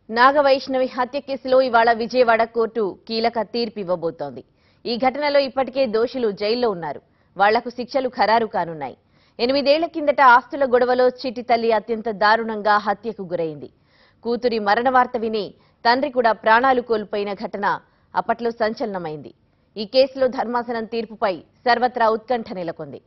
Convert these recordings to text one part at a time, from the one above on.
నాగవైష్ణవి హత్య కేసులో ఇవాళ విజయవాడ కోర్టు కీలక తీర్పు ఇవ్వబోతోంది ఈ ఘటనలో ఇప్పటికే దోషులు జైల్లో ఉన్నారు వాళ్లకు శిక్షలు ఖరారు కానున్నాయి ఎనిమిదేళ్ల కిందట ఆస్తుల గొడవలో చిట్టి తల్లి అత్యంత దారుణంగా హత్యకు గురైంది కూతురి మరణ వార్త విని తండ్రి కూడా ప్రాణాలు కోల్పోయిన ఘటన అప్పట్లో సంచలనమైంది ఈ కేసులో ధర్మాసనం తీర్పుపై సర్వత్రా ఉత్కంఠ నెలకొంది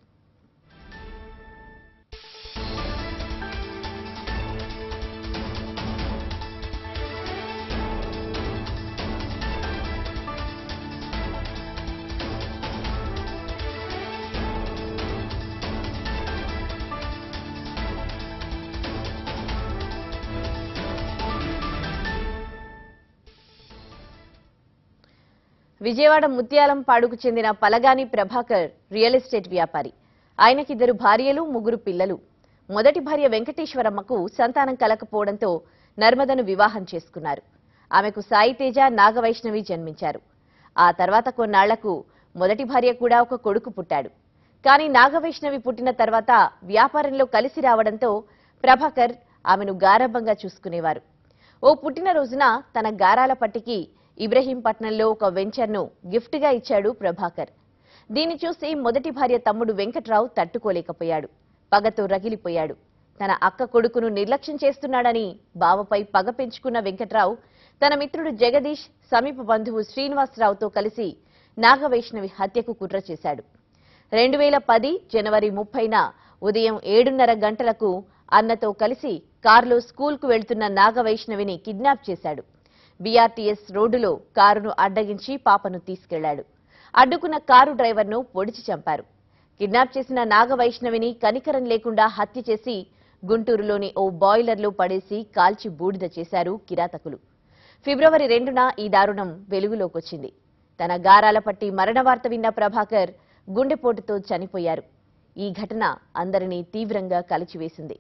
విజయవాడ ముత్యాలం పాడుకు చెందిన పలగాని ప్రభాకర్ రియల్ ఎస్టేట్ వ్యాపారి ఆయనకిద్దరు భార్యలు ముగ్గురు పిల్లలు మొదటి భార్య వెంకటేశ్వరమ్మకు సంతానం కలకపోవడంతో నర్మదను వివాహం చేసుకున్నారు ఆమెకు సాయి తేజ నాగవైష్ణవి జన్మించారు ఆ తర్వాత కొన్నాళ్లకు మొదటి భార్య కూడా ఒక కొడుకు పుట్టాడు కానీ నాగవైష్ణవి పుట్టిన తర్వాత వ్యాపారంలో కలిసి రావడంతో ప్రభాకర్ ఆమెను గారభంగా చూసుకునేవారు ఓ పుట్టినరోజున తన గారాల పట్టికి ఇబ్రహీంపట్నంలో ఒక వెంచర్ను గిఫ్ట్గా ఇచ్చాడు ప్రభాకర్ దీన్ని చూసి మొదటి భార్య తమ్ముడు వెంకట్రావు తట్టుకోలేకపోయాడు పగతో రగిలిపోయాడు తన అక్క కొడుకును నిర్లక్ష్యం చేస్తున్నాడని బావపై పగ పెంచుకున్న వెంకట్రావు తన మిత్రుడు జగదీష్ సమీప బంధువు శ్రీనివాసరావుతో కలిసి నాగవైష్ణవి హత్యకు కుట్ర చేశాడు రెండు వేల పది జనవరి ముప్పైన ఉదయం ఏడున్నర గంటలకు అన్నతో కలిసి కారులో స్కూల్కు వెళ్తున్న నాగవైష్ణవిని కిడ్నాప్ చేశాడు బీఆర్టీఎస్ రోడ్డులో కారును అడ్డగించి పాపను తీసుకెళ్లాడు అడ్డుకున్న కారు డ్రైవర్ను పొడిచి చంపారు కిడ్నాప్ చేసిన నాగవైష్ణవిని కనికరం లేకుండా హత్య చేసి గుంటూరులోని ఓ బాయిలర్లో పడేసి కాల్చి బూడిద చేశారు కిరాతకులు ఫిబ్రవరి రెండున ఈ దారుణం వెలుగులోకొచ్చింది తన గారాల పట్టి మరణ వార్త విన్న ప్రభాకర్ గుండెపోటుతో చనిపోయారు ఈ ఘటన అందరినీ తీవ్రంగా కలిచివేసింది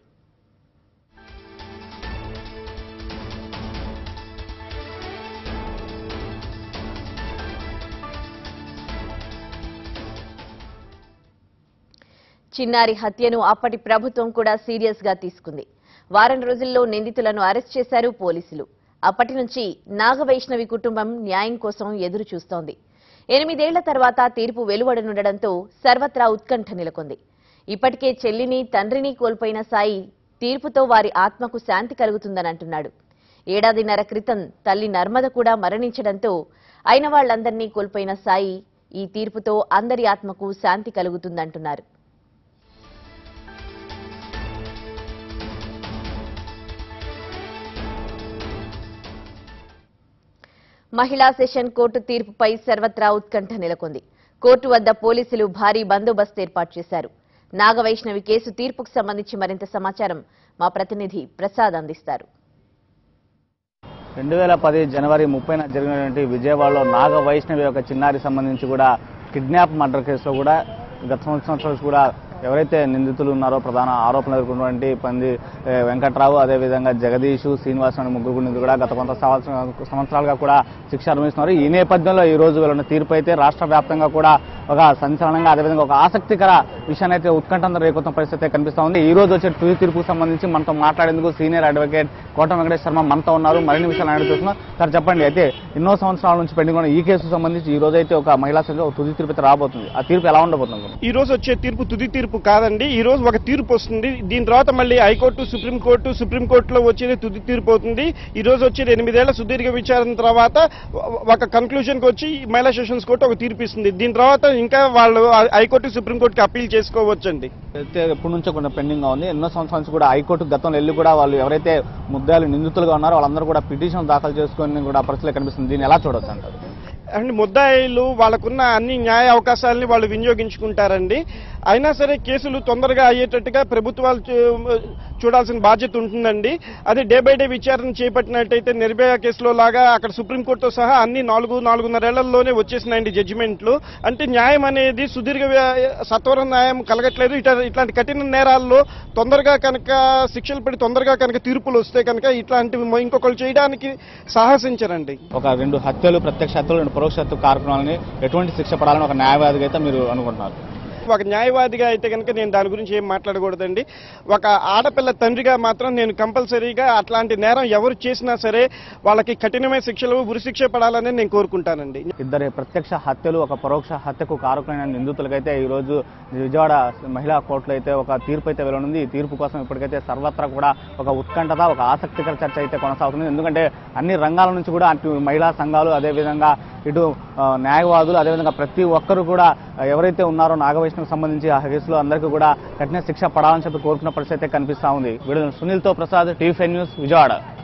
చిన్నారి హత్యను అప్పటి ప్రభుత్వం కూడా సీరియస్ గా తీసుకుంది వారం రోజుల్లో నిందితులను అరెస్ట్ చేశారు పోలీసులు అప్పటి నుంచి నాగవైష్ణవి కుటుంబం న్యాయం కోసం ఎదురు చూస్తోంది ఎనిమిదేళ్ల తర్వాత తీర్పు వెలువడనుండడంతో సర్వత్రా ఉత్కంఠ నెలకొంది ఇప్పటికే చెల్లిని తండ్రిని కోల్పోయిన సాయి తీర్పుతో వారి ఆత్మకు శాంతి కలుగుతుందని అంటున్నాడు ఏడాదిన్నర క్రితం తల్లి నర్మద కూడా మరణించడంతో అయిన వాళ్లందరినీ కోల్పోయిన సాయి ఈ తీర్పుతో అందరి ఆత్మకు శాంతి కలుగుతుందంటున్నారు మహిళా సెషన్ కోర్టు తీర్పుపై సర్వత్రా ఉత్కంఠ నెలకొంది కోర్టు వద్ద పోలీసులు భారీ బందోబస్తు ఏర్పాటు చేశారు నాగవైష్ణవి కేసు తీర్పుకు సంబంధించి మరింత సమాచారం మా ప్రతినిధి ప్రసాద్ అందిస్తారు రెండు వేల పది జనవరి ముప్పైన జరిగినటువంటి విజయవాడలో నాగ వైష్ణవి యొక్క చిన్నారి సంబంధించి కూడా కిడ్నాప్ మర్డర్ కేసులో కూడా గత సంవత్సరం కూడా ఎవరైతే నిందితులు ఉన్నారో ప్రధాన ఆరోపణలు ఎదుర్కొన్నటువంటి పంది ఏ, వెంకట్రావు అదేవిధంగా జగదీష్ శ్రీనివాస్ అనే ముగ్గురు నిందితులు కూడా గత కొంత సంవత్సరం- సంవత్సరాలుగా కూడా శిక్ష అనుభవిస్తున్నారు ఈ నేపథ్యంలో ఈ రోజు వెళ్ళిన తీర్పు అయితే రాష్ట్ర వ్యాప్తంగా కూడా ఒక సంచలనంగా అదేవిధంగా ఒక ఆసక్తికర విషయాన్ని అయితే ఉత్కంఠంతో రేకొత్తున్న పరిస్థితి అయితే కనిపిస్తా ఉంది ఈ రోజు వచ్చే తుది తీర్పుకు సంబంధించి మనతో మాట్లాడేందుకు సీనియర్ అడ్వకేట్ కోట వెంకటేష్ శర్మ మనతో ఉన్నారు మరిన్ని విషయాలు ఆయన చూస్తున్నాం సార్ చెప్పండి అయితే ఎన్నో సంవత్సరాల నుంచి పెండింగ్ ఉన్న ఈ కేసుకు సంబంధించి ఈ రోజు అయితే ఒక మహిళా సంఘం ఒక తుది తీర్పు అయితే రాబోతుంది ఆ తీర్పు ఎలా ఉండబోతుంది ఈ రోజు వచ్చే తీర్పు తుది తీర్పు కాదండి ఈ రోజు ఒక తీర్పు వస్తుంది దీని తర్వాత మళ్ళీ హైకోర్టు సుప్రీంకోర్టు సుప్రీంకోర్టులో వచ్చేది తుది తీర్పు అవుతుంది ఈ రోజు వచ్చేది ఎనిమిదేళ్ల సుదీర్ఘ విచారణ తర్వాత ఒక కన్క్లూజన్ కి వచ్చి మహిళా సెషన్స్ కోర్టు ఒక తీర్పు ఇస్తుంది దీని తర్వాత ఇంకా వాళ్ళు హైకోర్టు సుప్రీంకోర్టుకి అప్పీల్ చేసుకోవచ్చండి అయితే ఎప్పటి నుంచో కొంచెం పెండింగ్ గా ఉంది ఎన్నో సంవత్సరాల నుంచి కూడా హైకోర్టు గతంలో వెళ్ళి కూడా వాళ్ళు ఎవరైతే ముద్దాలు నిందితులుగా ఉన్నారో వాళ్ళందరూ కూడా పిటిషన్ దాఖలు చేసుకొని కూడా పరిస్థితులు కనిపిస్తుంది దీన్ని ఎలా చూడొచ్చు అంటారు అండ్ ముద్దాయిలు వాళ్ళకున్న అన్ని న్యాయ అవకాశాలని వాళ్ళు వినియోగించుకుంటారండి అయినా సరే కేసులు తొందరగా అయ్యేటట్టుగా ప్రభుత్వాలు చూ- చూడాల్సిన బాధ్యత ఉంటుందండి అది డే బై డే విచారణ చేపట్టినట్టయితే నిర్భయ కేసులో లాగా అక్కడ సుప్రీంకోర్టుతో సహా అన్ని నాలుగు నాలుగున్నరేళ్లలోనే వచ్చేసినాయండి జడ్జిమెంట్లు అంటే న్యాయం అనేది సుదీర్ఘ వ్య- సత్వర న్యాయం కలగట్లేదు ఇట ఇట్లాంటి కఠిన నేరాల్లో తొందరగా కనుక శిక్షలు పడి తొందరగా కనుక తీర్పులు వస్తే కనుక ఇట్లాంటివి ఇంకొకరు చేయడానికి సాహసించరండి ఒక రెండు హత్యలు ప్రత్యక్ష హత్యలు రెండు పరోక్ష హత్య కార్యక్రమాలని ఎటువంటి శిక్ష పడాలని ఒక న్యాయవాదిగా అయితే మీరు అనుకుంటున్నారు ఒక న్యాయవాదిగా అయితే కనుక నేను దాని గురించి ఏం మాట్లాడకూడదండి ఒక ఆడపిల్ల తండ్రిగా మాత్రం నేను కంపల్సరీగా అట్లాంటి నేరం ఎవరు చేసినా సరే వాళ్ళకి కఠినమైన శిక్షలు ఉరిశిక్ష పడాలని నేను కోరుకుంటానండి ఇద్దరి ప్రత్యక్ష హత్యలు ఒక పరోక్ష హత్యకు కారకులైన నిందితులకైతే ఈ రోజు విజయవాడ మహిళా కోర్టులో అయితే ఒక తీర్పు అయితే వెలువడింది ఈ తీర్పు కోసం ఇప్పటికైతే సర్వత్రా కూడా ఒక ఉత్కంఠత ఒక ఆసక్తికర చర్చ అయితే కొనసాగుతుంది ఎందుకంటే అన్ని రంగాల నుంచి కూడా అటు మహిళా సంఘాలు అదేవిధంగా ఇటు ఆ, న్యాయవాదులు అదేవిధంగా ప్రతి ఒక్కరు కూడా ఆ, ఎవరైతే ఉన్నారో నాగవైష్ణవికి సంబంధించి ఆ కేసులో అందరికీ కూడా కఠిన శిక్ష పడాలని చెప్పి కోరుకున్న పరిస్థితి అయితే కనిపిస్తా ఉంది వీడియో సునీల్తో Prasad TV five news Vijayawada